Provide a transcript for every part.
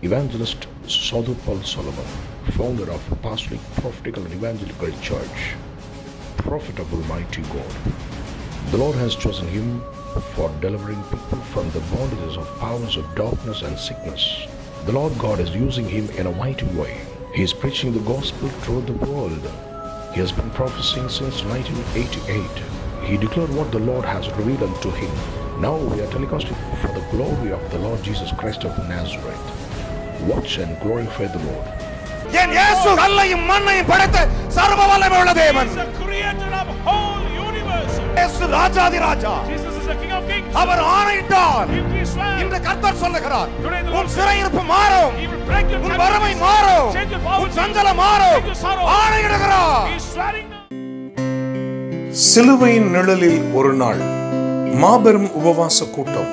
Evangelist Sadhu Paul Solomon, founder of Apostolic Prophetical and Evangelical Church, prophet of Almighty God. The Lord has chosen him for delivering people from the bondages of powers of darkness and sickness. The Lord God is using him in a mighty way. He is preaching the gospel throughout the world. He has been prophesying since 1988. He declared what the Lord has revealed unto him. Now we are telecasting for the glory of the Lord Jesus Christ of Nazareth. Watch and glorify the Lord. என் இயேசு கல்லையும் மண்ணையும் படைத்த சர்வ வல்லமை உள்ள தேவன் He's the creator of whole universe. இயேசு ராஜாதி ராஜா Jesus is the King of Kings. Our ஆணையிட்டார் If he swears, இந்த கர்த்தர் சொல்லுகிறார் Today the Lord உன் சிறையிருப்பு மாறும் he will break your உன் captives, வறுமை மாறும் change your poverty, உன் சஞ்சலம் மாறும் change your sorrow. ஆணையிடுகிறார் He's swearing now. சிலுவையின் நிழலில் ஒரு நாள் மாபெரும் உபவாச கூட்டம்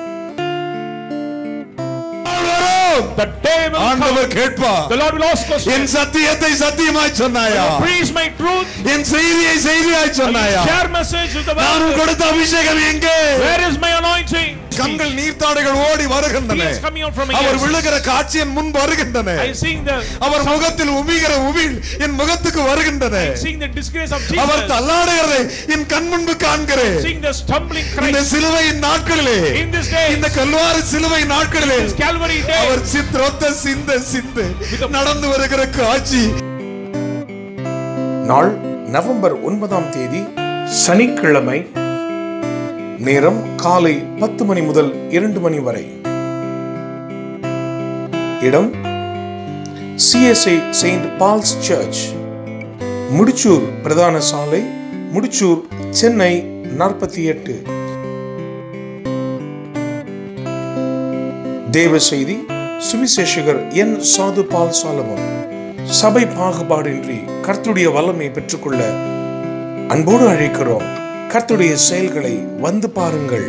The day will come. ஆண்டவர் கேட்பா The Lord will ask us. என் சத்தியத்தை சத்தியமாய் சொன்னாயா Preach my truth. என் செய்தியை செய்தியாய் சொன்னாயா Share message with the நான் world. கொடுத்த அபிஷேகம் எங்கே Where is my anointing? கண்கள் நீர்த்தாடைகள் ஓடி வருகின்றன Tears coming out from my our ears. விழுகிற காட்சி என் முன் வருகின்றன I seeing the அவர் முகத்தில் உமிகிற உமிழ் என் முகத்துக்கு வருகின்றன seeing the disgrace of our Jesus. தள்ளாடுகிறதை என் கண் முன்பு காண்கிறேன் Seeing the stumbling இந்த Christ. சிலுவையின் நாட்களிலே In this day, இந்த கல்வாரி சிலுவை நாட்களிலே this Calvary day, அவர் சித்திரத்த சிந்த சிந்து நடந்து வருகிற காட்சி நாள் நவம்பர் ஒன்பதாம் தேதி சனிக்கிழமை நேரம் காலை பத்து மணி முதல் இரண்டு மணி வரை இடம் CSI saint Paul's church Mudichur பிரதான சாலை முடிச்சூர் சென்னை நாற்பத்தி எட்டு தேவ செய்தி சுவிசேஷகர் என் சாது பால் சாலமன் சபை பாகுபாடின்றி கர்த்துடைய வல்லமை பெற்றுக்கொள்ள அன்போடு அழைக்கிறோம் கர்த்துடைய செயல்களை வந்து பாருங்கள்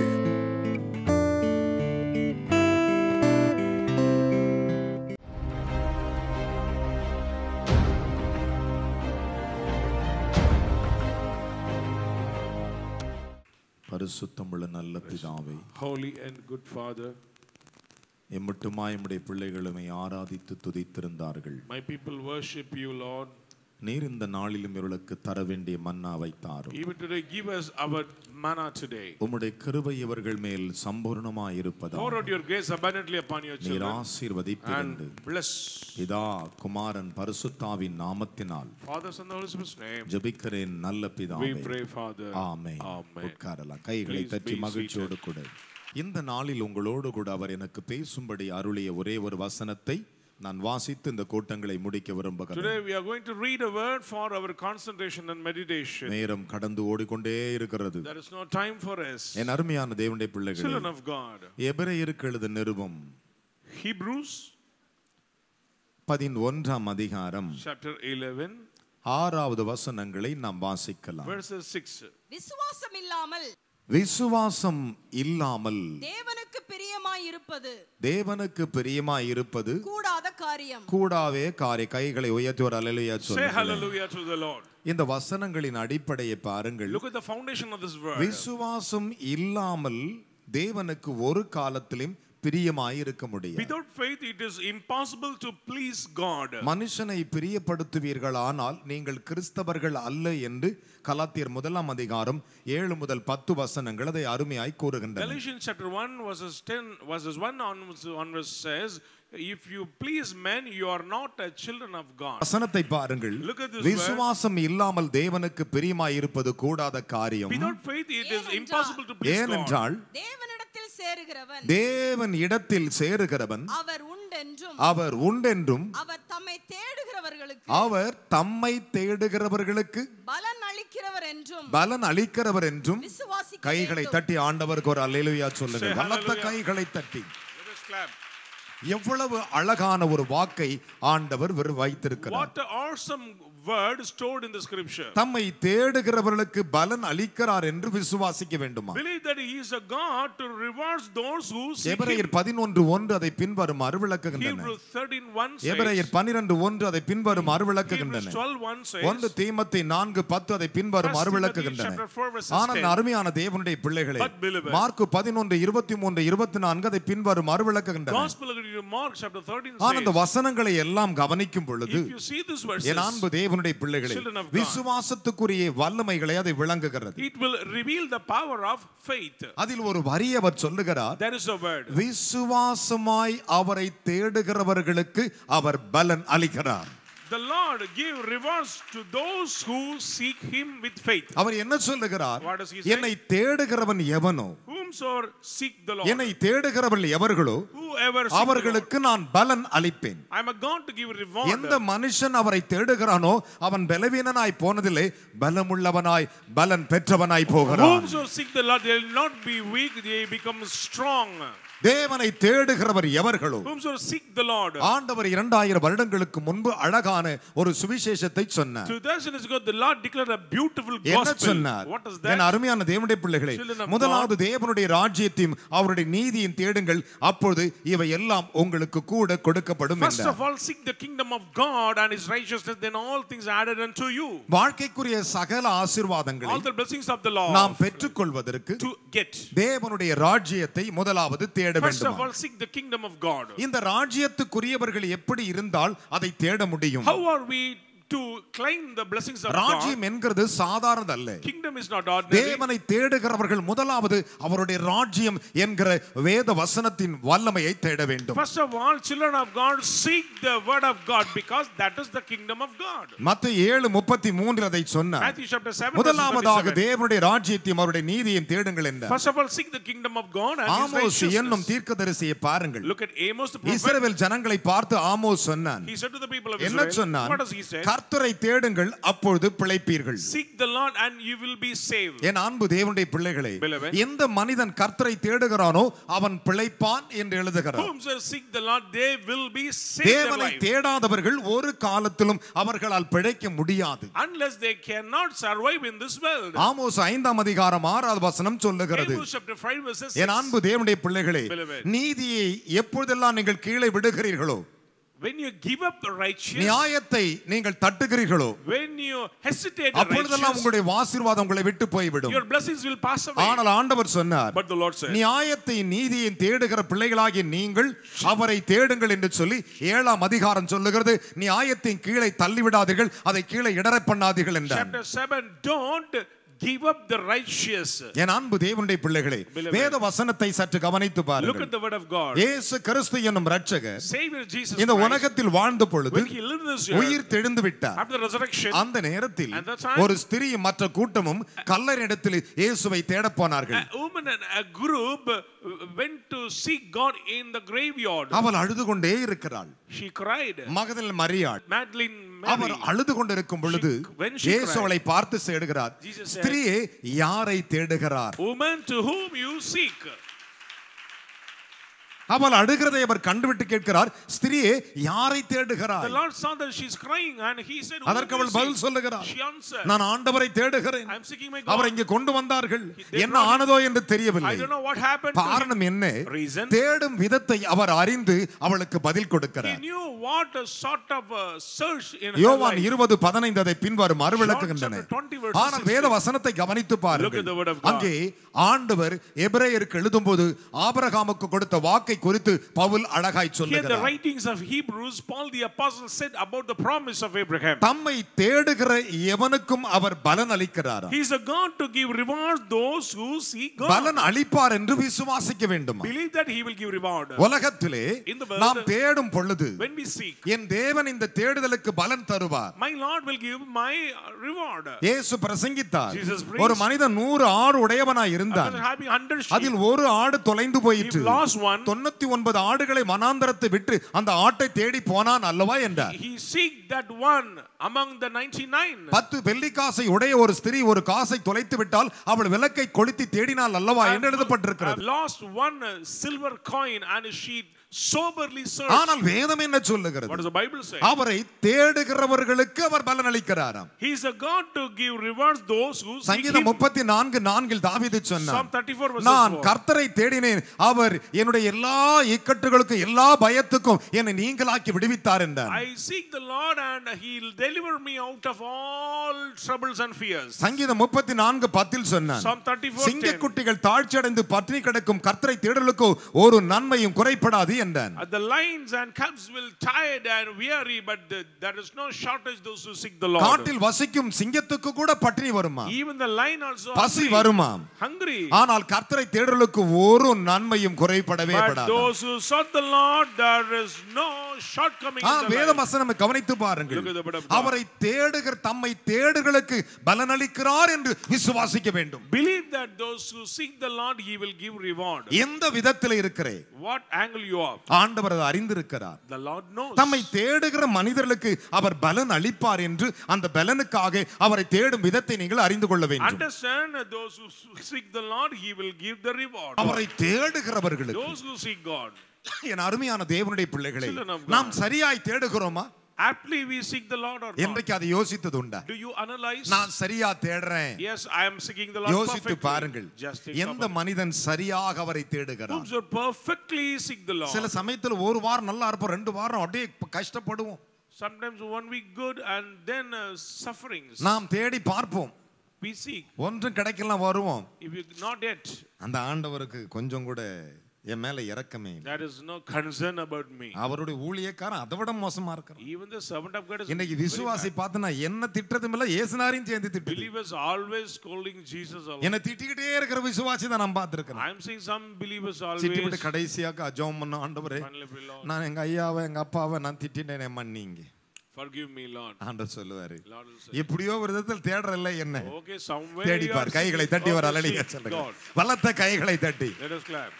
பரிசுத்தமுள்ள நல்ல பிதாவே holy and good Father, எம்மட்டுமாய் எம்முடைய பிள்ளைகளுமை ஆராதித்து துதித்திருந்தார்கள் my people worship you, Lord. நீர் இந்த நாளிலும் இவர்களுக்கு தர வேண்டிய மன்னா வைத்தாரும் Even today, give us our manna today. உம்முடைய கிருபை இவர்கள் மேல் சம்பூர்ணமாய் இருப்பதா Pour out your grace abundantly upon your நீர் children ஆசீர்வதித்திருந்து and bless. பிதா குமாரன் பரிசுத்தாவின் நாமத்தினால் Father, Son, and Holy Spirit's name. ஜெபிக்கிறேன் நல்ல We பிதாவே pray, Father. ஆமென் Amen. உட்காரலாம் கைகளை Please தட்டி be மகிழ்ச்சியோடு கூட இந்த நாளில் உங்களோடு கூட அவர் எனக்கு பேசும்படி அருளிய ஒரே ஒரு வசனத்தை நான் வாசித்து இந்த கூட்டங்களை முடிக்க விரும்புகிறேன் Today, we are going to read a word for our concentration and meditation. நேரம் கடந்து ஓடிக்கொண்டே இருக்கிறது There is no time for us. என் அருமையான தேவனுடைய பிள்ளைகளே Children of God. எபிரேயருக்கு எழுத நிருபம் Hebrews பதினொன்றாம் அதிகாரம் chapter 11, ஆறாவது வசனங்களை நாம் வாசிக்கலாம் verses 6. விசுவாசம் இல்லாமல் விசுவாசம் இல்லாமல் தேவனுக்கு பிரியமாய் இருப்பது தேவனுக்கு பிரியமாய் இருப்பது கூடாத காரியம் கூடாவே காரிய கைகளை உயர்த்தி ஒரு அலையிலையா Say சொல்லுங்கள் hallelujah to the Lord. இந்த வசனங்களின் அடிப்படையை பாருங்கள் Look at the foundation of this word. விசுவாசம் இல்லாமல் தேவனுக்கு ஒரு காலத்திலும் பிரியமாய் இருக்க முடியும் Without faith, it is impossible to please God. மனுஷனை பிரியப்படுத்துவீர்களானால் நீங்கள் கிறிஸ்தவர்கள் அல்ல என்று கலாத்தியர் முதலாம் அதிகாரம் ஏழு முதல் பத்து வசனங்கள் அதை அருமையாய் கூறுகின்றன Galatians chapter 1, verses 10, verses 1 onwards, onwards says, If you please men, you are not a children of God. வசனத்தை பாருங்கள் Look at this விசுவாசம் இல்லாமல் தேவனுக்கு பிரியமாய் இருப்பது கூடாத காரியம் Without faith, it is ஏனென்றால்- impossible to please God. ஏனென்றால் தேவனிடத்தில் சேருகிறவன் தேவன் இடத்தில் சேருகிறவன் அவர் உண்டென்றும் அவர் உண்டென்றும் அவர் தம்மை தேடுகிறவர்களுக்கு அவர் தம்மை தேடுகிறவர்களுக்கு பலன் அளிக்கிறவர் என்றும் பலன் அளிக்கிறவர் என்றும் விசுவாசிக்க கைகளை வேண்டும். தட்டி ஆண்டவருக்கு ஒரு அல்லேலூயா சொல்லுங்க Say பலத்த hallelujah. கைகளை தட்டி Let us clap. எவ்வளவு அழகான ஒரு வாக்கை ஆண்டவர் வெறு வைத்திருக்கிறார் What an awesome word stored in the scripture. தம்மை தேடுகிறவர்களுக்கு பலன் அளிக்கிறார் என்று விசுவாசிக்க வேண்டுமா Believe that He is a God to reward those who seek எபிரேயர் Him. பதினொன்று ஒன்று அதை பின்வரும் அருவிளக்குகின்றன Hebrews 13 1 எபிரேயர் says, பனிரெண்டு ஒன்று அதை பின்வரும் Hebrews அருவிளக்குகின்றன 12 1 ஒன்று says, தீமத்தை நான்கு பத்து அதை பின்வரும் First அருவிளக்குகின்றன Timothy chapter 4 verses ஆனால் 10. அருமையான தேவனுடைய பிள்ளைகளே But beloved, மார்க்கு பதினொன்று இருபத்தி மூன்று இருபத்தி நான்கு அதை பின்வரும் அருவிளக்குகின்றன Gospel according to Mark chapter 13 ஆனா இந்த says, வசனங்களை எல்லாம் கவனிக்கும் பொழுது if you see this verses, என் அன்பு தேவனுடைய பிள்ளைகளை Children of God. விசுவாசத்துக்குரிய வல்லமைகளை அதை விளங்குகிறது it will reveal the power of faith. அதில் ஒரு வரி அவர் சொல்லுகிறார் There is a word. விசுவாசமாய் அவரை தேடுகிறவர்களுக்கு அவர் பலன் அளிக்கிறார் The Lord give rewards to those who seek Him with faith. அவர் என்ன சொல்லுகிறார் What does he say? என்னை தேடுகிறவன் எவனோ Whomsoever seek the Lord, என்னை தேடுகிறவன் எவர்களோ whoever seek the Lord, அவர்களுக்கு நான் பலன் அளிப்பேன் I am a God to give reward. எந்த மனுஷன் அவரை தேடுகிறானோ அவன் பலவீனனாய் போனதில்லை பலமுள்ளவனாய் பலன் பெற்றவனாய் போகிறான் Whomsoever seek the Lord, they will not be weak; they become strong. தேவனை தேடுகிறவர் எவர்களோ Whomsoever seek the Lord. ஆண்டவர் இரண்டாயிரம் வருடங்களுக்கு முன்பு அழகான ஒரு சுவிசேஷத்தை சொன்னார் To those years ago, the Lord declared a beautiful என்ன gospel. சொன்னார் What is என் that? அருமையான தேவனுடைய பிள்ளைகளே Children of முதலாவது தேவனுடைய ராஜ்யத்தையும் அவருடைய நீதியும் தேடுங்கள் அப்பொழுது இவை எல்லாம் உங்களுக்கு கூட கொடுக்கப்படும் First என்றார் of all, seek the kingdom of God and His righteousness, then all things are added unto you. வாழ்க்கைக்குரிய சகல ஆசீர்வாதங்களை All the blessings of the Lord நாம் பெற்றுக்கொள்வதற்கு to get. தேவனுடைய ராஜ்யத்தை முதலாவது தேட First of வேண்டும் all, seek the kingdom of God. இந்த ராஜ்யத்துக்குரியவர்கள் எப்படி இருந்தால் அதை தேட முடியும் How are we to claim the blessings of God? ராஜ்யம் என்கிறது சாதாரணது அல்ல Kingdom is not ordinary. தேவனை தேடுகிறவர்கள் முதலாவது அவருடைய ராஜ்யம் என்கிற வேத வசனத்தின் வல்லமையை தேட வேண்டும் First of all, children of God, seek the word of God because that is the kingdom of God. மத்த ஏழு முப்பத்தி மூன்று அதை சொன்னார் Matthew chapter 7, verse முதலாவதாக 27. தேவனுடைய ராஜ்யத்தையும் அவருடைய நீதியையும் தேடுங்கள் என்றார் First of all, seek the kingdom of God and His Amos என்னும் righteousness. தீர்க்கதரிசியை பாருங்கள் Look at Amos the prophet. இஸ்ரவேல் ஜனங்களை பார்த்து ஆமோஸ் சொன்னான் He said to the people of என்ன Israel, சொன்னான் what does he say? கர்த்தரை தேடுங்கள் அப்பொழுது பிழைப்பீர்கள் Seek the Lord and you will be saved. என் அன்பு தேவனுடைய பிள்ளைகளே Beloved. எந்த மனிதன் கர்த்தரை தேடுகிறானோ அவன் பிழைப்பான் என்று எழுதுகிறார் Whomsoever seek the Lord, they will be saved தேவனை alive. தேடாதவர்கள் ஒரு காலத்திலும் அவர்களால் பிழைக்க முடியாது Unless they cannot survive in this world. Amos ஐந்தாம் அதிகாரம் ஆறாவது வசனம் சொல்லுகிறது Amos chapter 5 verses என் 6. அன்பு தேவனுடைய பிள்ளைகளே Beloved. நீதியை எப்பொழுதெல்லாம் நீங்கள் கீழே விடுகிறீர்களோ When you give up the righteous, நியாயத்தை நீங்கள் தட்டுகிறீர்களோ when you hesitate the அப்பொழுதெல்லாம் righteous, உங்களுடைய ஆசீர்வாதம் உங்களை விட்டு போய்விடும் your blessings will pass away. ஆனால் ஆண்டவர் சொன்னார் But the Lord said, நியாயத்தை நீதியை தேடுகிற பிள்ளைகளாகிய நீங்கள் அவரை தேடுங்கள் என்று சொல்லி ஏழாம் அதிகாரம் சொல்லுகிறது நியாயத்தின் கீழே தள்ளிவிடாதீர்கள் அதை கீழே இடற பண்ணாதீர்கள் என்றார் chapter 7, don't give up the righteous. என் அன்பு தேவனுடைய பிள்ளைகளே Beloved. வேத வசனத்தை சற்று கவனித்து Look பாருங்கள் at the word of God. இயேசு கிறிஸ்து என்னும் ரட்சகர் Savior Jesus இந்த Christ, உலகத்தில் வாழ்ந்த பொழுது when he lived this year, உயிர் தெழுந்து விட்டார் after the resurrection, அந்த நேரத்தில் At that time- ஒரு ஸ்திரீயும் மற்ற கூட்டமும் கல்லறிடத்தில் இயேசுவை தேடப் போனார்கள் a woman and a group went to seek God in the graveyard. அவள் அழுது கொண்டே இருக்கிறாள் She cried. மகதில் மரியாள் Madeline அவர் Mary. அழுது கொண்டிருக்கும் பொழுது She- when she இயேசு cried, அவளை பார்த்து சேடுகிறார் Jesus said, ஸ்திரீயே யாரை தேடுகிறார் Woman to whom you seek. அவள் அழுகிறதை அவர் கண்டுவிட்டு கேட்கிறார் ஸ்திரீயே யாரை The தேடுகிறார் Lord saw that she's crying and he said, "Whom அதற்கு you அவள் பதில் seek?" சொல்லுகிறார் She answered, நான் ஆண்டவரை தேடுகிறேன் I'm seeking my அவரை God. இங்கே கொண்டு வந்தார்கள் They என்ன brought him- ஆனதோ என்று I தெரியவில்லை don't know what happened to him. காரணம் என்ன Reason? தேடும் விதத்தை அவர் அறிந்து அவளுக்கு பதில் He கொடுக்கிறார் knew what a sort of a search in her யோவான் life. இருபது பதினைந்து அதை பின்வரும் மறுவிளக்குகின்றன John chapter 20 verse ஆனால் 16. வேத வசனத்தை கவனித்து Look பாருங்கள் at the word of God. அங்கே ஆண்டவர் எபிரேயருக்கு எழுதும்போது ஆபிரகாமுக்கு கொடுத்த வாக்கை குறித்து பவுல் அழகாய் Here the சொல்லுகிறார் writings of Hebrews, Paul the apostle said about the promise of Abraham. தம்மை தேடுகிற எவனுக்கும் அவர் பலன் அளிக்கிறாராம் He is a God to give rewards those who seek God. பலன் அளிப்பார் என்று விசுவாசிக்க வேண்டும் Believe that he will give reward. உலகத்திலே In the world, நாம் தேடும் பொழுது When we seek, என் தேவன் இந்த தேடுதலுக்கு பலன் தருவார் my Lord will give my reward. இயேசு பிரசங்கித்தார் Jesus preached. ஒரு மனிதன் நூறு ஆடு உடையவனாய் இருந்தான் After having hundred sheep, அதில் ஒரு ஆடு தொலைந்து he போயிற்று lost one. தொண்ணூத்தி ஒன்பது ஆடுகளை மனாந்தரத்தை விட்டு அந்த ஆட்டை தேடி போனான் அல்லவா என்றார் He seek that one among the 99. பத்து வெள்ளிக்காசை உடைய ஒரு ஸ்திரீ ஒரு காசை தொலைத்து விட்டால் அவள் விளக்கை கொளுத்தி தேடினாள் அல்லவா என்று I've எழுதப்பட்டிருக்கிறது lost one uh, silver coin and she soberly searched. ஆனால் வேதம் என்ன What சொல்லுகிறது does the Bible say? அவரை தேடுகிறவர்களுக்கு அவர் பலன் அளிக்கிறாராம் He is a God to give rewards those who seek சங்கீதம் him. முப்பத்தி நான்கு நான்கில் தாவீது Psalm சொன்னார் 34 verses நான் 4. கர்த்தரை தேடினேன் அவர் என்னுடைய எல்லா இக்கட்டுகளுக்கும் எல்லா பயத்துக்கும் என்னை நீங்களாக்கி விடுவித்தார் என்றார் I seek the Lord and he'll deliver me out of all troubles and fears. சங்கீதம் முப்பத்தி நான்கு பத்தில் சொன்னார் Psalm 34 10. சிங்கக்குட்டிகள் தாழ்ச்சி அடைந்து பட்டினி கிடக்கும் கர்த்தரை தேடலுக்கோ ஒரு நன்மையும் குறைப்படாது என்றான் Uh, the lions and cubs will tired and weary, but the- there is no shortage those who seek the Lord. காட்டில் வசிக்கும் சிங்கத்துக்கு கூட பட்டினி வருமா Even the lion also பசி hungry. வருமாம் hungry. ஆனால் கர்த்தரை தேடலுக்கு ஒரு நன்மையும் குறைபடவே But படாது those who sought the Lord, there is no shortcoming ah, in the வேத life. வசனம் கவனித்து பாருங்கள் Look at the word of God. அவரை தேடுகிற தம்மை தேடுகளுக்கு பலனளிக்கிறார் என்று விசுவாசிக்க வேண்டும் Believe that those who seek the Lord, He will give reward. எந்த விதத்தில் இருக்கிறே What angle you are, ஆண்டவர் அதை அறிந்திருக்கிறார் the Lord knows. தம்மை தேடுகிற மனிதர்களுக்கு அவர் பலன் அளிப்பார் என்று அந்த பலனுக்காக அவரை தேடும் விதத்தை நீங்கள் அறிந்து கொள்ள வேண்டும் Understand that those who seek the Lord, He will give the reward. அவரை தேடுகிறவர்களுக்கு Those who seek God, என் அருமையான தேவனுடைய பிள்ளைகளை Children of God. நாம் சரியாய் தேடுகிறோமா aptly we seek the Lord or not. என்றைக்கு அதை யோசித்தது உண்டா Do you analyze? நான் சரியா தேடுறேன் Yes, I am seeking the Lord யோசித்து perfectly. பாருங்கள் Just think எந்த about மனிதன் சரியாக அவரை தேடுகிறான் Those who perfectly seek the Lord. சில சமயத்துல ஒரு வாரம் நல்லா இருப்போம் ரெண்டு வாரம் அப்படியே கஷ்டப்படுவோம் Sometimes one week good and then uh, sufferings. நாம் தேடி பார்ப்போம் We seek. ஒன்றும் கிடைக்கலாம் வருவோம் If you not yet, அந்த ஆண்டவருக்கு கொஞ்சம் கூட என் மேல இறக்கமே இல்லை. there is no concern about me. அவருடைய ஊழியக்காரன் அதை விட மோசமா இருக்கிறான் Even the servant of God is இன்னைக்கு very விசுவாசி bad. பார்த்தனா என்ன திட்டதும் இல்ல ஏசுனாரையும் சேர்ந்து திட்டுது Believers always scolding Jesus alone. என்ன திட்டிக்கிட்டே இருக்கிற விசுவாசி தான் நான் பார்த்திருக்கிறேன் I'm seeing some believers சிட்டிவிட்டு always. கடைசியாக அஜோம் பண்ண ஆண்டவரே Finally, pray, Lord, நான் எங்க ஐயாவை எங்க அப்பாவை நான் திட்டினேன் மன்னிங்க forgive me, Lord. ஆண்டவர் சொல்லுவாரு Lord will say, எப்படியோ ஒரு விதத்தில் தேடுறல்ல என்ன okay, somewhere தேடி you are பார் கைகளை seeking தட்டி God வர to அலலிங்க seek சொல்லுங்க God. பலத்த கைகளை தட்டி Let us clap.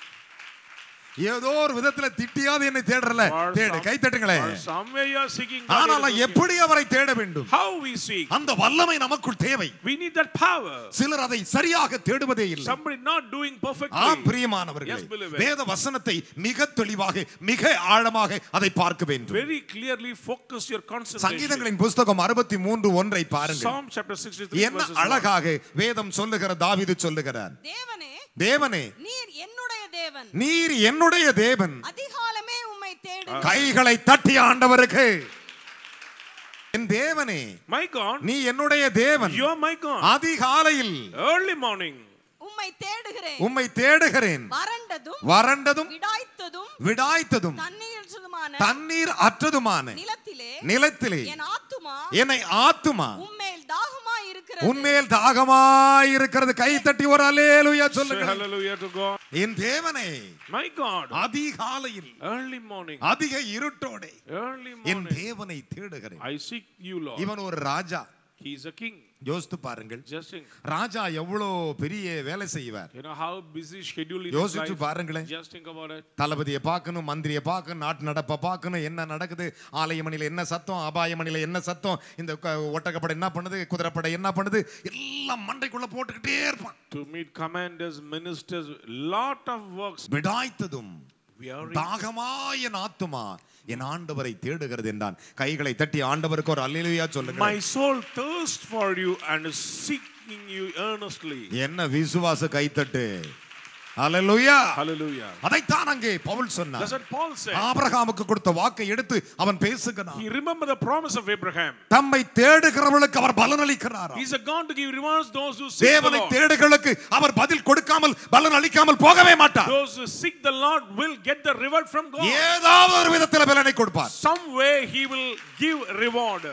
ஏதோ ஒரு விதத்துல திட்டியாவது என்னை தேடுறல For தேடு some- guy தட்டுங்களேன் for somewhere you are seeking God. ஆனால் you are எப்படி அவரை தேட வேண்டும் seeking. How we seek. அந்த வல்லமை நமக்குள் தேவை We need that power. சிலர் அதை சரியாக தேடுவதே இல்லை Somebody not doing perfectly. ஆம் பிரியமானவர்களே Yes, believer. வேத வசனத்தை மிக தெளிவாக மிக ஆழமாக அதை பார்க்க வேண்டும் Very clearly focus your concentration. சங்கீதங்களின் புஸ்தகம் அறுபத்தி மூன்று ஒன்றை பாருங்கள் Psalm chapter 63 என்ன verses 1. அழகாக வேதம் சொல்லுகிற தாவீது சொல்லுகிறார் தேவனே தேவனே நீர் என்னுடைய தேவன் நீர் என்னுடைய தேவன் அதிகாலமே உம்மை தேடு கைகளை தட்டி ஆண்டவருக்கு என் தேவனே My God, நீ என்னுடைய தேவன் you are my God. அதிகாலையில் Early morning, உம்மை தேடுகிறேன் உம்மை தேடுகிறேன் வறண்டதும் வறண்டதும் விடாய்த்ததும் விடாய்த்ததும் தண்ணீரற்றதுமான தண்ணீர் அற்றதுமான நிலத்திலே நிலத்திலே என் ஆத்துமா என்னை ஆத்துமா உம்மேல் தாகமா இருக்கிறது உன்மேல் தாகமாய் இருக்கிறது கை தட்டி ஒரு அலேலுயா say சொல்லுங்க hallelujah to God. என் தேவனே My God, அதிகாலையில் early morning, அதிக இருட்டோட early என் morning, தேவனை தேடுகிறேன் I seek you, Lord. இவன் ஒரு ராஜா He is a king. யோசித்து பாருங்கள் Just think. ராஜா எவ்வளோ பெரிய வேலை செய்வார் You know how busy schedule it is. யோசிச்சு life? பாருங்களேன் Just think about it. தளபதியை பார்க்கணும் மந்திரியை பார்க்கணும் நாட்டு நடப்பை பார்க்கணும் என்ன நடக்குது ஆலயமணியில் என்ன சத்தம் அபாயமணியில் என்ன சத்தம் இந்த க- ஒட்டகப்படை என்ன பண்ணுது குதிரைப்படை என்ன பண்ணுது எல்லாம் மண்டைக்குள்ள போட்டுக்கிட்டே இருப்பான் To meet commanders, ministers, lot of works. விடாய்த்ததும் Weary. தாகமாய என் ஆத்துமா என் ஆண்டவரை தேடுகிறது என்றான் கைகளை தட்டி ஆண்டவருக்கு ஒரு அல்லேலூயா சொல்லுங்க My soul thirsts for you and is seeking you earnestly. என்ன விசுவாச கைத்தட்டு அல்லேலூயா Hallelujah. அதைத்தான் அங்கே பவுல் That's சொன்னார் what Paul said. ஆபிரகாமுக்கு கொடுத்த வாக்கை எடுத்து அவன் பேசுகிறான் He remembered the promise of Abraham. தம்மை தேடுகிறவர்களுக்கு அவர் பலனளிக்கிறார் He's a God to give rewards those who seek the தேவனை Lord. தேடுகளுக்கு அவர் பதில் கொடுக்காமல் பலன் அளிக்காமல் போகவே மாட்டார் Those who seek the Lord will get the reward from God. ஏதாவது ஒரு விதத்தில் பலனை கொடுப்பார் Some way He will give reward.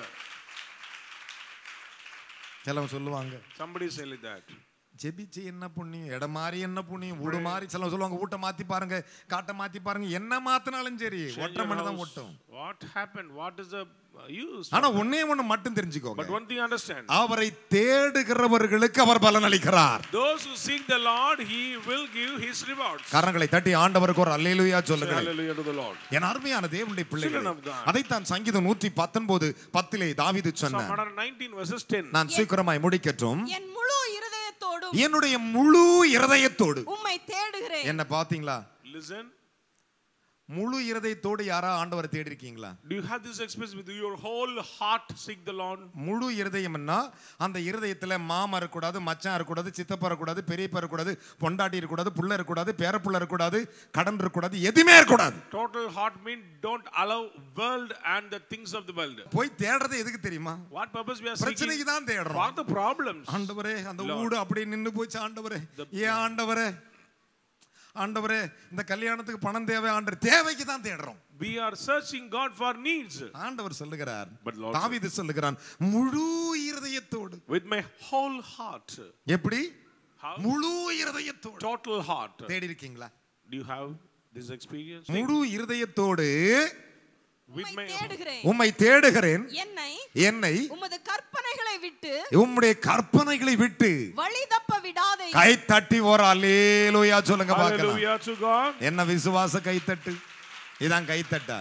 சிலவன் சொல்லுவாங்க Somebody say like that. ஜெபிச்சு என்ன புண்ணியம் இடம் மாறி என்ன புண்ணியம் வீடு மாறி சிலவன் சொல்லுவாங்க வீட்டை மாத்தி பாருங்க காட்டை மாத்தி பாருங்க என்ன மாத்தினாலும் சரி Change ஒற்றை your மணி தான் house. ஒட்டும் What happened? What is the uh, use? ஆனா ஒன்னே ஒண்ணு மட்டும் But தெரிஞ்சுக்கோங்க one thing understand. அவரை தேடுகிறவர்களுக்கு அவர் பலன் அளிக்கிறார் Those who seek the Lord, He will give His rewards. கரங்களை தட்டி ஆண்டவருக்கு ஒரு அல்லேலூயா Say சொல்லுங்கள் hallelujah to the Lord. என் அருமையான தேவனுடைய பிள்ளைகள் Children of God. அதைத்தான் சங்கீதம் நூற்றி பத்தொன்பது பத்திலே தாவீது Psalm சொன்னார் 119 verses 10. நான் சீக்கிரமாய் முடிக்கட்டும் என் முழு இருதயத்தோடும் என்னுடைய முழு இருதயத்தோடு உம்மை தேடுகிறேன் என்ன பாத்தீங்களா Listen. முழு இருதயத்தோடு யாரா ஆண்டவரை தேடி இருக்கீங்களா Do you have this experience with your whole heart seek the Lord? முழு இருதயம்னா அந்த இருதயத்துல மாமா இருக்கக்கூடாது மச்சான் இருக்கக்கூடாது சித்தப்பா இருக்கக்கூடாது பெரியப்பா இருக்கக்கூடாது பொண்டாட்டி இருக்கக்கூடாது புள்ள இருக்கக்கூடாது பேரப்புள்ள இருக்கக்கூடாது கடன் இருக்கக்கூடாது எதுவுமே இருக்கக்கூடாது Total heart mean don't allow world and the things of the world. போய் தேடுறது எதுக்கு தெரியுமா What purpose we are பிரச்சனைக்கு seeking? தான் தேடுறோம் For the problems. ஆண்டவரே அந்த Lord. வீடு அப்படியே நின்னு போச்சு ஆண்டவரே The- ஏன் ஆண்டவரே ஆண்டவரே இந்த கல்யாணத்துக்கு பணம் தேவை ஆண்டவர் தேவைக்கு தான் தேடுறோம் We are searching God for needs. ஆண்டவர் சொல்லுகிறார் But Lord தாவீது சொல்லுகிறான் முழு இருதயத்தோடு With my whole heart. எப்படி How? முழு இருதயத்தோடு Total heart. தேடி இருக்கீங்களா Do you have this experience? முழு இருதயத்தோடு With உம்மை my தேடுகிறேன் உம்மை தேடுகிறேன் என்னை என்னை உமது கற்பனைகளை விட்டு உம்முடைய கற்பனைகளை விட்டு வழி தப்ப விடாதே கை தட்டி ஒரு அல்லேலூயா சொல்லுங்க பார்க்கலாம் Hallelujah to God. என்ன விசுவாச கைத்தட்டு இதான் கைத்தட்டா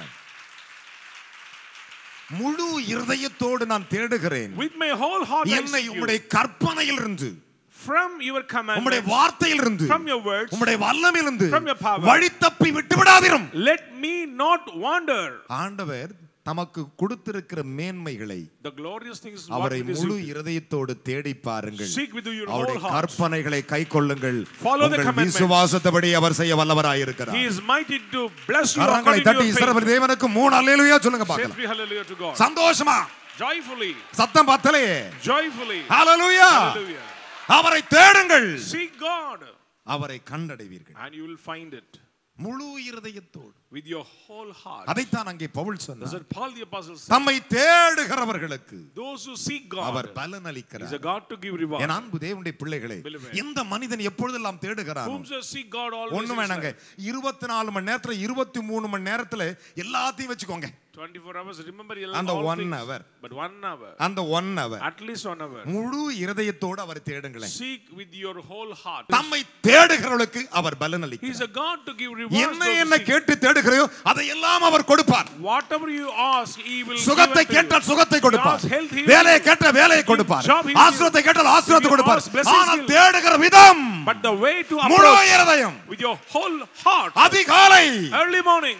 முழு இருதயத்தோடு நான் தேடுகிறேன் With my whole heart I என்னை seek you. உம்முடைய கற்பனையில் இருந்து From your உம்முடைய commandments. வார்த்தையில் இருந்து From your words. உம்முடைய வல்லமையில் இருந்து From your power. வழி தப்பி விட்டு விடாதிரும் Let me not wander. ஆண்டவர் தமக்கு கொடுத்திருக்கிற மேன்மைகளை The glorious things what அவரை it is முழு you இருதயத்தோடு தேடி பாருங்கள் Seek with your அவருடைய whole heart. கற்பனைகளை கை கொள்ளுங்கள் Follow the உங்கள் commandments. விசுவாசத்தபடி அவர் செய்ய He வல்லவராயிருக்கிறார் is mighty to bless you கரங்களை according to தட்டி your இஸ்ரவேல் faith. தேவனுக்கு மூணு அல்லேலூயா சொல்லுங்க Say பார்க்கலாம் three hallelujah to God. சந்தோஷமா Joyfully. சத்தம் பத்தலையே Joyfully. ஹalleluya Hallelujah. அவரை தேடுங்கள் Seek God அவரை கண்டடைவீர்கள் and you will find it முழு இருதயத்தோடு with your whole heart. அதைத்தான் அங்கே பவுல் That's சொன்னார் what Paul the apostle said. தம்மை தேடுகிறவர்களுக்கு Those who seek our God பலன் is a அளிக்கிறார் God to give reward. என் அன்பு தேவனுடைய பிள்ளைகளே Beloved. எந்த மனிதன் எப்பொழுதெல்லாம் தேடுகிறானோ Whom shall seek God always ஒண்ணு in his வேணாங்க life. இருபத்தி நாலு மணி நேரத்துல இருபத்தி மூணு மணி நேரத்துல எல்லாத்தையும் வச்சுக்கோங்க 24 hours. Remember அந்த all one things. hour. But one hour. அந்த one hour At least one hour. முழு இருதயத்தோடு அவர் தேடுங்களேன் Seek with your whole heart. தம்மை தேடுகிறவர்களுக்கு அவர் பலன் He is அளிக்கிறார் a God to give rewards. என்ன those who என்ன seek. கேட்டு தேடுகிறையோ அதை எல்லாம் அவர் கொடுப்பார் Whatever you ask, He will சுகத்தை give unto கேட்டால் you. சுகத்தை கொடுப்பார் Yes, health he will வேலையை give. கேட்ட வேலையை கொடுப்பார் Job he will ஆசிரத்தை give. கேட்டால் ஆசிரத்தை If you கொடுப்பார் ask, blessings ஆனால் he will. தேடுகிற விதம் But the way to முழு approach இருதயம் with your whole heart, அதிகாலை early morning,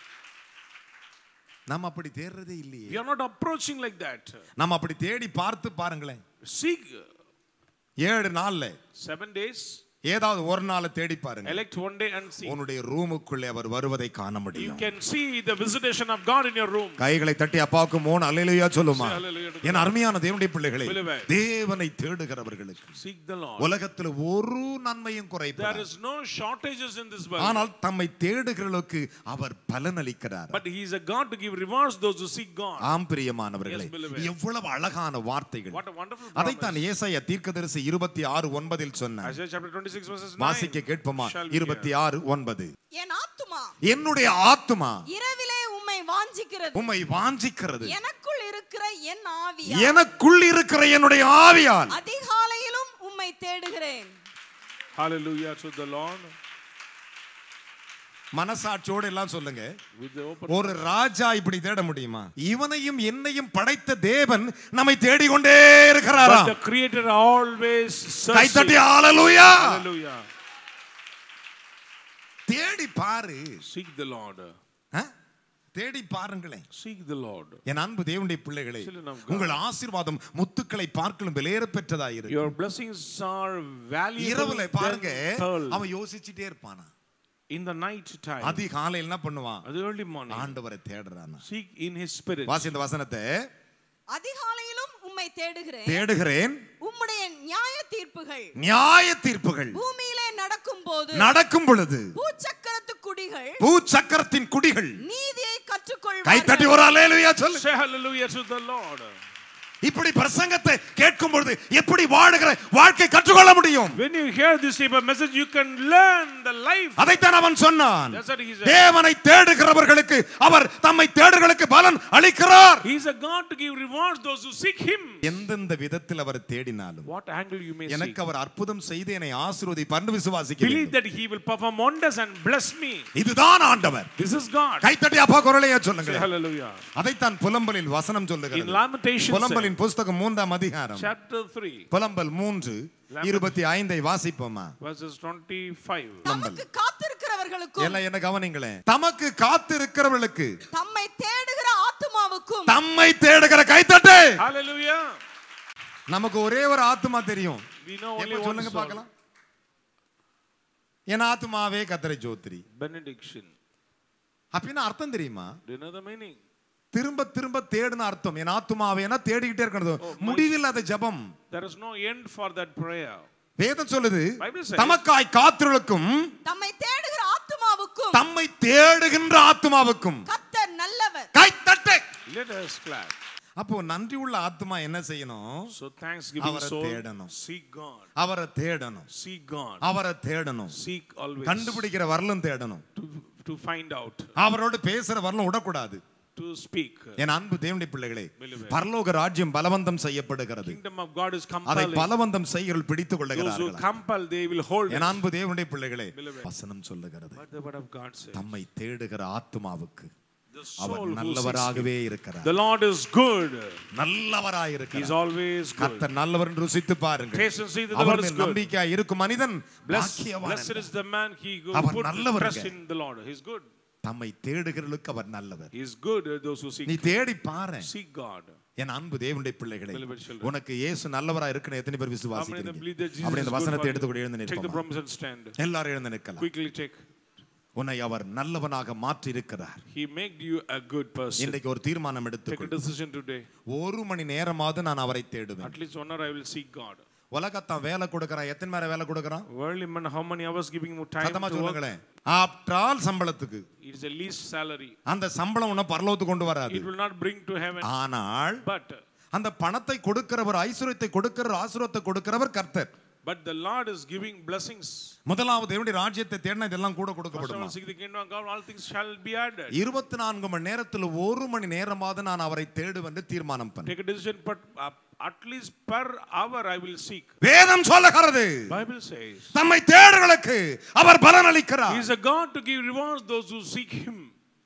நம்ம அப்படி தேடுறதே இல்லையே we are not approaching like that. நம்ம அப்படி தேடி பார்த்து பாருங்களேன் Seek ஏழு நாள்ல seven days, ஏதாவது ஒரு நாளை தேடி பாருங்க elect one day and see. உன்னுடைய ரூமுக்குள்ளே அவர் வருவதை காண You முடியும் can see the visitation of God in your room. கைகளை தட்டி அப்பாவுக்கு மூணு அல்லையா சொல்லுமா Say hallelujah to என் அருமையான தேவனுடைய பிள்ளைகளே Beloved. தேவனை தேடுகிறவர்களுக்கு Seek the Lord. உலகத்தில் ஒரு நன்மையும் There குறைப்பார் is no shortages in this world. ஆனால் தம்மை தேடுகிறவர்களுக்கு அவர் பலன் அளிக்கிறார் But He is a God to give rewards those who seek God. ஆம் பிரியமானவர்களே Yes, beloved. எவ்வளவு அழகான வார்த்தைகள் What a wonderful அதைத்தான் promise. ஏசாயா தீர்க்கதரிசி இருபத்தி ஆறு ஒன்பதில் சொன்னார் Isaiah chapter 26 verses 9. வாசிக்க கேட்போமா Shall we இருபத்தி hear? ஆறு ஒன்பது என் ஆத்துமா என்னுடைய ஆத்துமா இரவிலே உம்மை வாஞ்சிக்கிறது உம்மை வாஞ்சிக்கிறது எனக்குள் இருக்கிற என் ஆவியா எனக்குள் இருக்கிற என்னுடைய ஆவியால் அதிகாலையிலும் உம்மை தேடுகிறேன் Hallelujah to the Lord. மனசாட்சியோடு எல்லாம் சொல்லுங்க With the open ஒரு ராஜா இப்படி தேட முடியுமா இவனையும் என்னையும் படைத்த தேவன் நம்மை தேடிக்கொண்டே இருக்கிறாரா But the Creator always searching. கைத்தட்டி ஹalleluya Hallelujah. தேடி பாரு Seek the Lord. ஆ? தேடி பாருங்களேன் Seek the Lord. என் அன்பு தேவனுடைய பிள்ளைகளே Children of God. உங்கள் ஆசீர்வாதம் முத்துக்களை பார்க்கலும் விலையேற பெற்றதாயிரு Your blessings are valuable இரவுல பாருங்க than pearl. அவன் யோசிச்சுட்டே இருப்பானா In the night time, அதிகாலையில் என்ன பண்ணுவான் at the early morning, ஆண்டவரை தேடுறானா seek in His Spirit. வாசி இந்த வசனத்தை அதிகாலையிலும் உம்மை தேடுகிறேன் தேடுகிறேன் உம்முடைய நியாய தீர்ப்புகள் நியாய தீர்ப்புகள் பூமியிலே நடக்கும் போது நடக்கும் பொழுது பூச்சக்கரத்து குடிகள் பூச்சக்கரத்தின் குடிகள் நீதியை கை தட்டி கற்றுக்கொள்வார்கள் ஒரு அலேலுயா சொல்லு Say hallelujah to the Lord. இப்படி பிரசங்கத்தை கேட்கும் பொழுது எப்படி வாழுகிற வாழ்க்கை கற்றுக்கொள்ள முடியும் When you hear this type of message, you can learn the life. அதைத்தான் அவன் சொன்னான் That's what he said. தேவனை தேடுகிறவர்களுக்கு அவர் தம்மை தேடுகளுக்கு பலன் அளிக்கிறார் He is a God to give rewards those who seek Him. எந்தெந்த விதத்தில் அவர் தேடினாலும் What angle you may எனக்கு seek. அவர் அற்புதம் செய்து என்னை ஆசீர்வதி பண்டு விசுவாசிக்க Believe வேண்டும். that He will perform wonders and bless me. இதுதான் ஆண்டவர் This is God. கைத்தட்டி அப்பா குரலையா Say சொல்லுங்க hallelujah. அதைத்தான் புலம்பலில் வசனம் In சொல்லுகிறது Lamentations, புலம்பலின் புஸ்தகம் மூன்றாம் அதிகாரம் chapter 3, புலம்பல் மூன்று இருபத்தி ஐந்தை வாசிப்போமா verses 25. தமக்கு காத்திருக்கிறவர்களுக்கும் எல்லாம் என்ன கவனிங்களேன் தமக்கு காத்திருக்கிறவர்களுக்கு தம்மை தேடுகிற ஆத்துமாவுக்கும் தம்மை தேடுகிற கைத்தட்டு Hallelujah. நமக்கு ஒரே ஒரு ஆத்துமா தெரியும் We know only எப்ப one சொல்லுங்க soul. பார்க்கலாம் என் ஆத்துமாவே கத்தரை ஜோத்திரி Benediction. அப்படின்னு அர்த்தம் தெரியுமா Do you know the meaning? திரும்ப திரும்ப தேடுன அர்த்தம் என் ஆத்துமாவேனா தேடிக்கிட்டே இருக்கணும் முடிவில் அது ஜெபம் There is no end for that prayer. வேதம் சொல்லுது Bible says- தமக்காய் காத்திருக்கும் தம்மை தேடுகிற ஆத்துமாவுக்கும் தம்மை தேடுகின்ற ஆத்மாவுக்கும் கர்த்தர் நல்லவர் கை தட்டு Let us clap. அப்போ நன்றி உள்ள ஆத்மா என்ன செய்யணும் So thanksgiving அவரை soul, தேடணும். seek God. அவரை தேடணும் Seek God. அவரை தேடணும் Seek always கண்டுபிடிக்கிற வரலும் தேடணும் to, to find out, அவரோடு பேசுற வரலும் விடக்கூடாது to speak. என் அன்பு தேவனுடைய பிள்ளைகளே Believer. பரலோக ராஜ்யம் பலவந்தம் செய்யப்படுகிறது Kingdom of God is அதை compelling. பலவந்தம் செய்கிறல் பிடித்துக் Those who கொள்ளுகிறார்கள் compel, they will hold. N it. அன்பு தேவனுடைய பிள்ளைகளே Believer. வசனம் சொல்லுகிறது But the word of God says, தம்மை தேடுகிற ஆத்மாவுக்கு the our soul who seeks நல்லவராகவே him. இருக்கிறார் The Lord is good. நல்லவராய் He is இருக்கிறார் always good. கர்த்தர் நல்லவர் என்று ருசித்து பாருங்கள் Taste and see that the our Lord is மேல் good. நம்பிக்கையாய் இருக்கும் மனிதன் Blessed, பாக்கியவான் blessed என்றார். is the man he who our put நல்லவருங்க. trust in the Lord. He is good. தம்மை தேடுகிறவர்களுக்கு அவர் நல்லவர் He is good uh, those who seek நீ தேடி பாரு seek God. என் அன்பு தேவனுடைய பிள்ளைகளே Beloved children. உனக்கு இயேசு நல்லவரா இருக்குன்னு எத்தனை பேர் How many of them விசுவாசிக்கிறீங்க believe that Jesus அப்படி is இந்த good வசனத்தை for எடுத்துக்கூட எழுந்து you? Take the நிற்போமா promise and stand. எல்லாரும் எழுந்து நிற்கலாம் Quickly take. உன்னை அவர் நல்லவனாக மாற்றி இருக்கிறார் He made you a good person. இன்றைக்கு ஒரு தீர்மானம் Take a எடுத்துக்கொள் decision today. ஒரு மணி நேரமாவது நான் அவரை தேடுவேன் At least one hour I will seek God. உலகத்தான் வேலை கொடுக்கறான் எத்தனை நேரம் வேலை கொடுக்கறான் Worldly man, how many hours giving you time சத்தமா to work? சொல்லுங்களேன் ஆப்டால் சம்பளத்துக்கு It is a least salary. அந்த சம்பளம் உன்னை பரலோகத்துக்கு கொண்டு வராது It will not bring to heaven. ஆனால் But அந்த பணத்தை கொடுக்கிறவர் ஐஸ்வர்யத்தை கொடுக்கிறவர் ஆசுரத்தை கொடுக்கிறவர் கர்த்தர் but the Lord is giving blessings. முதலாவது தேவனுடைய ராஜ்யத்தை தேடினா இதெல்லாம் கூட First of கொடுக்கப்படுமா all, seek the kingdom of God, all things shall be added. இருபத்தி நான்கு மணி நேரத்தில் ஒரு மணி நேரமாவது நான் அவரை தேடுவேன் என்று தீர்மானம் பண்ண Take a decision, but uh, at least per hour I will seek. வேதம் சொல்லுகிறது Bible says தம்மை தேடுகளுக்கு அவர் பலன் He அளிக்கிறார் is a God to give rewards those who seek Him.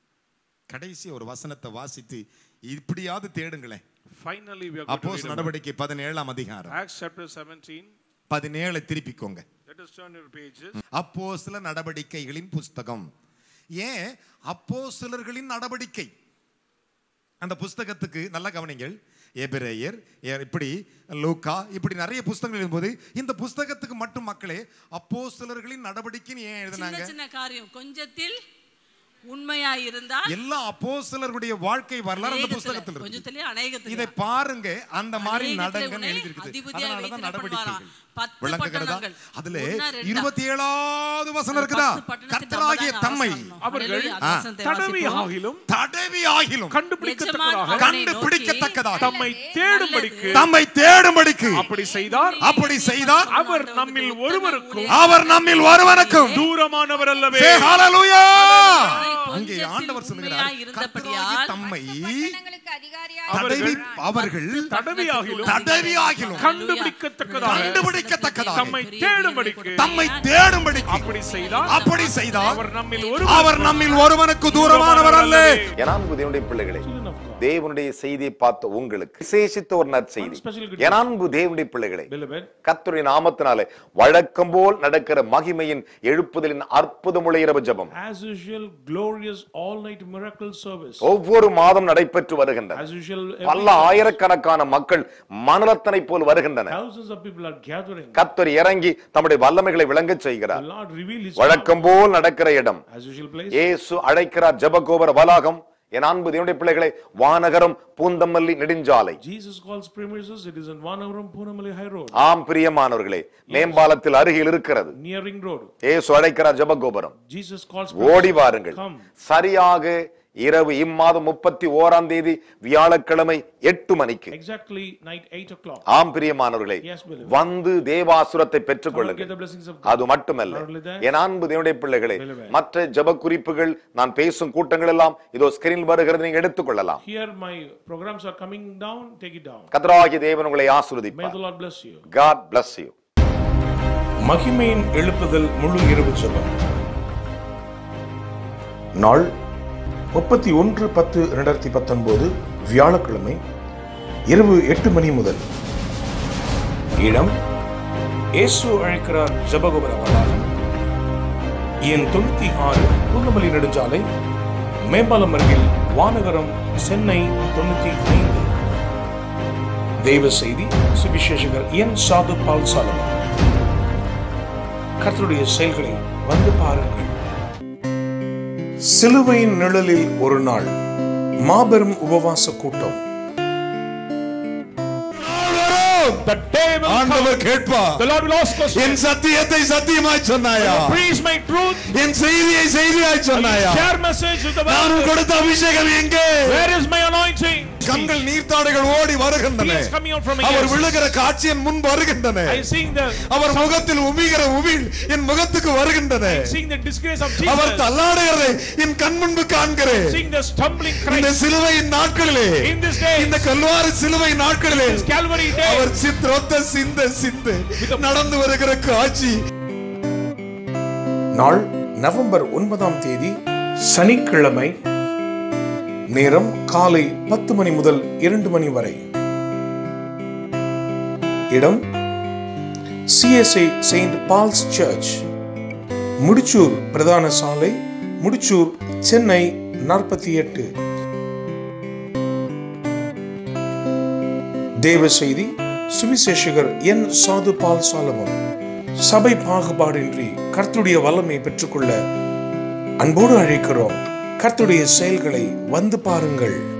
கடைசி ஒரு வசனத்தை வாசித்து இப்படியாவது தேடுங்களேன் Finally, we are going to oppose read about நடவடிக்கை பதினேழாம் அதிகாரம் Acts chapter 17. பதினேழை திருப்பிக்கோங்க Let us turn your pages. அப்போ சில நடவடிக்கைகளின் புஸ்தகம் ஏன் அப்போ சிலர்களின் நடவடிக்கை அந்த புஸ்தகத்துக்கு நல்ல கவனிங்கள் எபிரேயர் ஏ- இப்படி லூக்கா இப்படி நிறைய புஸ்தகங்கள் இருக்கும்போது இந்த புஸ்தகத்துக்கு மட்டும் மக்களே அப்போ சிலர்களின் நடவடிக்கைன்னு ஏன் சின்ன எழுதினாங்க சின்ன காரியம் கொஞ்சத்தில் உண்மையா இருந்தால் எல்லா அப்போ சிலருடைய வாழ்க்கை வரலாறு அந்த அநேகத்துல, புஸ்தகத்தில் இருக்கு கொஞ்சத்திலே அநேகத்துல இதை பாருங்க அந்த மாதிரி அநேகத்திலே நடங்கன்னு உன்னை எழுதியிருக்குது அதிபதியாய் அதனாலதான் வைத்திருப்பான் நடவடிக்கைகள் பத்து விளங்குகிறதா பட்டணங்கள். அதுல ஒண்ணா, ரெண்டா? இருபத்தி ஏழாவது வசனம் இருக்குதா பத்து பட்டணத்தின் கர்த்தராகிய ஐம்பதாம் தம்மை அவசரம். அவர்கள் ஹalleluya, அந்த வசனத்தை தடவி வாசிப்போம். ஆகிலும் தடவி ஆகிலும் கண்டுபிடிக்கத்தக்கதாக அவனை கண்டுபிடிக்கத்தக்கதாக நோக்கி, தம்மை தேடும்படிக்கு தம்மை தேடும்படிக்கு அப்படி செய்தார் அப்படி செய்தார் அவர் நம்மில் ஒருவருக்கும் அவர் நம்மில் ஒருவனுக்கும் தூரமானவர் அல்லவே Say hallelujah. கொஞ்சத்தில் அங்கே ஆண்டவர் சொல்லுகிறார் உண்மையாய் இருந்தபடியால் கர்த்தராகிய தம்மை பட்டணங்களுக்கு அதிகாரியாய் தடவி அவர்கள் தடவி ஆகிலும் தடவி ஆகிலும் கண்டுபிடிக்கத்தக்கதாக கண்டுபிடிக்கத்தக்கதாக தம்மை தேடும்படிக்கு தம்மை தேடும்படிக்கு அப்படி செய்தார் அப்படி செய்தார் அவர் நம்மில் ஒரு அவர் நம்மில் ஒருவனுக்கு தூரமானவர் அல்ல என் அன்பு தேவனுடைய பிள்ளைகளே தேவனுடைய செய்தியை பார்த்த உங்களுக்கு விசேஷித்த ஒரு நற்செய்தி என் அன்பு தேவனுடைய பிள்ளைகளே Beloved, கர்த்தருடைய நாமத்தினாலே வழக்கம் போல் நடக்கிற மகிமையின் எழுப்புதலின் அற்புதமுள்ள இரவு ஜெபம் as usual, glorious all-night miracle service. ஒவ்வொரு மாதம் நடைபெற்று வருகின்றன As usual, பல every ஆயிரக்கணக்கான மக்கள் மனரத்தனை போல் வருகின்றனர் thousands of people are gathering. கர்த்தர் இறங்கி தம்முடைய வல்லமைகளை விளங்கச் The செய்கிறார் Lord reveal His வழக்கம் போல் நடக்கிற இடம் power. As usual place. இயேசு அழைக்கிறார் ஜெபகோபுர வளாகம் என் அன்பு தேவனுடைய பிள்ளைகளை வானகரம் பூந்தமல்லி நெடுஞ்சாலை Jesus calls premises. It is in Vanavaram Punamali High Road, ஆம் பிரியமானவர்களே மேம்பாலத்தில் அருகில் இருக்கிறது near Ring Road. இயேசு அழைக்கிறார் ஜெபகோபுரம் Jesus calls ஓடி premises. வாருங்கள் Come. சரியாக இரவு இம்மாதம் முப்பத்தி ஓராம் தேதி வியாழக்கிழமை எட்டு மணிக்கு Exactly night 8 o'clock. ஆம் பிரியமானவர்களே Yes, beloved. வந்து தேவாசுரத்தை பெற்றுக் Come and get கொள்ளுங்கள் the blessings of அது God. மட்டுமல்ல Not only that, என் அன்பு தேவனுடைய பிள்ளைகளே Beloved. மற்ற ஜெப குறிப்புகள் நான் பேசும் கூட்டங்கள் எல்லாம் இதோ ஸ்கிரீனில் வருகிறது நீங்க எடுத்துக்கொள்ளலாம் Here my programs are coming down. Take it down. கத்தராகிய தேவன் உங்களை May ஆசீர்வதிப்பார் the Lord bless you. God bless you மகிமையின் எழுப்புதல் முழு இரவு ஜெபம் நாள் முப்பத்தி ஒன்று பத்து இரண்டாயிரத்தி பத்தொன்பது வியாழக்கிழமை இரவு எட்டு மணி முதல் இடம் இயேசு அழைக்கிறார் ஜபகோபுர வளாகம் எண் தொண்ணூத்தி ஆறு பூந்தமல்லி நெடுஞ்சாலை மேம்பாலம் அருகில் வானகரம் சென்னை தொண்ணூத்தி ஐந்து தெய்வ செய்தி சுவிசேஷகர் என் சாது பால் சாலமன் கர்த்தருடைய செயல்களை வந்து பாருங்கள் சிலுவையின் நிழலில் ஒரு நாள் மாபெரும் உபவாச கூட்டம் The day will ஆண்டவர் கேட்பா The Lord will ask us, என் சத்தியத்தை சத்தியமாய் சொன்னாயா preach my truth, என் செய்தியை செய்தியாய் சொன்னாயா share message with the நான் world. கொடுத்த அபிஷேகம் எங்கே Where is my anointing? கண்கள் நீர்த்தாடைகள் ஓடி வருகின்றன Tears coming out from my our ears. விழுகிற காட்சி என் முன் வருகின்றன I seeing the அவர் முகத்தில் உமிகிற உமிழ் என் முகத்துக்கு வருகின்றன seeing the disgrace of our Jesus, தள்ளாடுகிறதை என் கண் முன்பு காண்கிறேன் seeing the stumbling இந்த Christ சிலுவையின் நாட்களிலே in this day, இந்த கல்வாரி சிலுவை நாட்களிலே this Calvary day. அவர் சித்திரொத்த சிந்த சிந்து நடந்து வருகிற காட்சி நாள் நவம்பர் ஒன்பதாம் தேதி சனிக்கிழமை நேரம் காலை பத்து மணி முதல் இரண்டு மணி வரை இடம் CSI saint Paul's church Mudichur பிரதான சாலை முடிச்சூர் சென்னை நாற்பத்தி எட்டு தேவ செய்தி சுவிசேஷகர் என் சாது பால் சாலமன் சபை பாகுபாடின்றி கர்த்துடைய வல்லமை பெற்றுக்கொள்ள அன்போடு அழைக்கிறோம் கர்த்துடைய செயல்களை வந்து பாருங்கள்